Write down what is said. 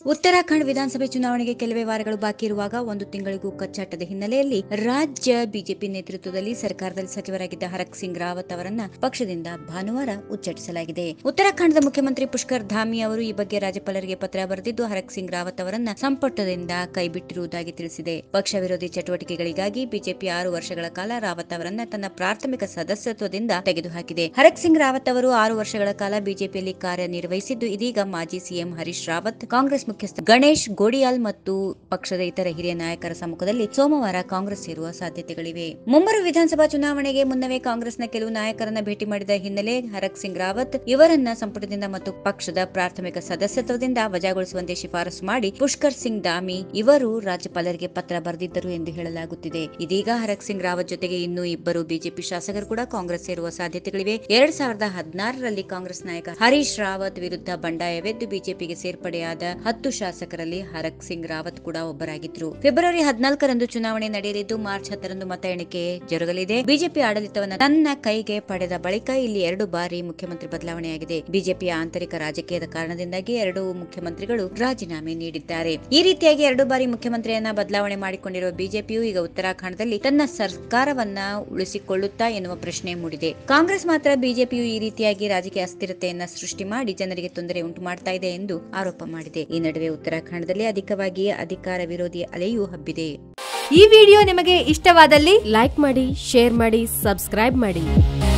ಉತ್ತರಾಖಂಡ್ ವಿಧಾನಸಭೆ ಚುನಾವಣೆಗೆ ಕೆಲವೇ ವಾರಗಳು ಬಾಕಿ ಇರುವಾಗ ಒಂದು ತಿಂಗಳಿಗೂ ಕಚ್ಚಾಟದ ಹಿನ್ನೆಲೆಯಲ್ಲಿ ರಾಜ್ಯ ಬಿಜೆಪಿ ನೇತೃತ್ವದಲ್ಲಿ ಸರ್ಕಾರದಲ್ಲಿ ಸಚಿವರಾಗಿದ್ದ ಹರಕ್ ಸಿಂಗ್ ರಾವತ್ ಅವರನ್ನ ಪಕ್ಷದಿಂದ ಭಾನುವಾರ ಉಚ್ಚಾಟಿಸಲಾಗಿದೆ ಉತ್ತರಾಖಂಡದ ಮುಖ್ಯಮಂತ್ರಿ ಪುಷ್ಕರ್ ಧಾಮಿ ಅವರು ಈ ಬಗ್ಗೆ ರಾಜ್ಯಪಾಲರಿಗೆ ಪತ್ರ ಬರೆದಿದ್ದು ಹರಕ್ ಸಿಂಗ್ ರಾವತ್ ಅವರನ್ನ ಸಂಪುಟದಿಂದ ಕೈಬಿಟ್ಟಿರುವುದಾಗಿ ತಿಳಿಸಿದೆ ಪಕ್ಷ ವಿರೋಧಿ ಚಟುವಟಿಕೆಗಳಿಗಾಗಿ ಬಿಜೆಪಿ ಆರು ವರ್ಷಗಳ ಕಾಲ ರಾವತ್ ಅವರನ್ನ ತನ್ನ ಪ್ರಾಥಮಿಕ ಸದಸ್ಯತ್ವದಿಂದ ತೆಗೆದುಹಾಕಿದೆ ಹರಕ್ ಸಿಂಗ್ ರಾವತ್ ಅವರು ಆರು ವರ್ಷಗಳ ಕಾಲ ಬಿಜೆಪಿಯಲ್ಲಿ ಕಾರ್ಯನಿರ್ವಹಿಸಿದ್ದು ಇದೀಗ ಮಾಜಿ ಸಿಎಂ ಹರೀಶ್ ರಾವತ್ ಕಾಂಗ್ರೆಸ್ ಮುಖ್ಯಸ್ಥ ಗಣೇಶ್ ಗೋಡಿಯಾಲ್ ಮತ್ತು ಪಕ್ಷದ ಇತರ ಹಿರಿಯ ನಾಯಕರ ಸಮ್ಮುಖದಲ್ಲಿ ಸೋಮವಾರ ಕಾಂಗ್ರೆಸ್ ಸೇರುವ ಸಾಧ್ಯತೆಗಳಿವೆ ಮುಂಬರುವ ವಿಧಾನಸಭಾ ಚುನಾವಣೆಗೆ ಮುನ್ನವೇ ಕಾಂಗ್ರೆಸ್ನ ಕೆಲವು ನಾಯಕರನ್ನ ಭೇಟಿ ಮಾಡಿದ ಹಿನ್ನೆಲೆ ಹರಕ್ ಸಿಂಗ್ ರಾವತ್ ಇವರನ್ನ ಸಂಪುಟದಿಂದ ಮತ್ತು ಪಕ್ಷದ ಪ್ರಾಥಮಿಕ ಸದಸ್ಯತ್ವದಿಂದ ವಜಾಗೊಳಿಸುವಂತೆ ಶಿಫಾರಸು ಮಾಡಿ ಪುಷ್ಕರ್ ಸಿಂಗ್ ದಾಮಿ ಇವರು ರಾಜ್ಯಪಾಲರಿಗೆ ಪತ್ರ ಬರೆದಿದ್ದರು ಎಂದು ಹೇಳಲಾಗುತ್ತಿದೆ ಇದೀಗ ಹರಕ್ ಸಿಂಗ್ ರಾವತ್ ಜೊತೆಗೆ ಇನ್ನೂ ಇಬ್ಬರು ಬಿಜೆಪಿ ಶಾಸಕರು ಕೂಡ ಕಾಂಗ್ರೆಸ್ ಸೇರುವ ಸಾಧ್ಯತೆಗಳಿವೆ ಎರಡ್ ಸಾವಿರದ ಹದಿನಾರರಲ್ಲಿ ಕಾಂಗ್ರೆಸ್ ನಾಯಕ ಹರೀಶ್ ರಾವತ್ ವಿರುದ್ಧ ಬಂಡಾಯವೆದ್ದು ಬಿಜೆಪಿಗೆ ಸೇರ್ಪಡೆಯಾದ ಹತ್ತು ಶಾಸಕರಲ್ಲಿ ಹರಕ್ ಸಿಂಗ್ ರಾವತ್ ಕೂಡ ಒಬ್ಬರಾಗಿದ್ರು ಫೆಬ್ರವರಿ ಹದಿನಾಲ್ಕರಂದು ಚುನಾವಣೆ ನಡೆಯಲಿದ್ದು ಮಾರ್ಚ್ ಹತ್ತರಂದು ಮತ ಎಣಿಕೆ ಜರುಗಲಿದೆ ಬಿಜೆಪಿ ಆಡಳಿತವನ್ನು ತನ್ನ ಕೈಗೆ ಪಡೆದ ಬಳಿಕ ಇಲ್ಲಿ ಎರಡು ಬಾರಿ ಮುಖ್ಯಮಂತ್ರಿ ಬದಲಾವಣೆಯಾಗಿದೆ ಬಿಜೆಪಿಯ ಆಂತರಿಕ ರಾಜಕೀಯದ ಕಾರಣದಿಂದಾಗಿ ಎರಡು ಮುಖ್ಯಮಂತ್ರಿಗಳು ರಾಜೀನಾಮೆ ನೀಡಿದ್ದಾರೆ ಈ ರೀತಿಯಾಗಿ ಎರಡು ಬಾರಿ ಮುಖ್ಯಮಂತ್ರಿಯನ್ನ ಬದಲಾವಣೆ ಮಾಡಿಕೊಂಡಿರುವ ಬಿಜೆಪಿಯು ಈಗ ಉತ್ತರಾಖಂಡದಲ್ಲಿ ತನ್ನ ಸರ್ಕಾರವನ್ನ ಉಳಿಸಿಕೊಳ್ಳುತ್ತಾ ಎನ್ನುವ ಪ್ರಶ್ನೆ ಮೂಡಿದೆ ಕಾಂಗ್ರೆಸ್ ಮಾತ್ರ ಬಿಜೆಪಿಯು ಈ ರೀತಿಯಾಗಿ ರಾಜಕೀಯ ಅಸ್ಥಿರತೆಯನ್ನ ಸೃಷ್ಟಿ ಮಾಡಿ ಜನರಿಗೆ ತೊಂದರೆ ಉಂಟು ಮಾಡ್ತಾ ಇದೆ ಎಂದು ಆರೋಪ ಮಾಡಿದೆ ಈ ನಡುವೆ ಉತ್ತರಾಖಂಡದಲ್ಲಿ ಅಧಿಕವಾಗಿ ಅಧಿಕಾರ ವಿರೋಧಿ ಅಲೆಯೂ ಹಬ್ಬಿದೆ ಈ ವಿಡಿಯೋ ನಿಮಗೆ ಇಷ್ಟವಾದಲ್ಲಿ ಲೈಕ್ ಮಾಡಿ ಶೇರ್ ಮಾಡಿ ಸಬ್ಸ್ಕ್ರೈಬ್ ಮಾಡಿ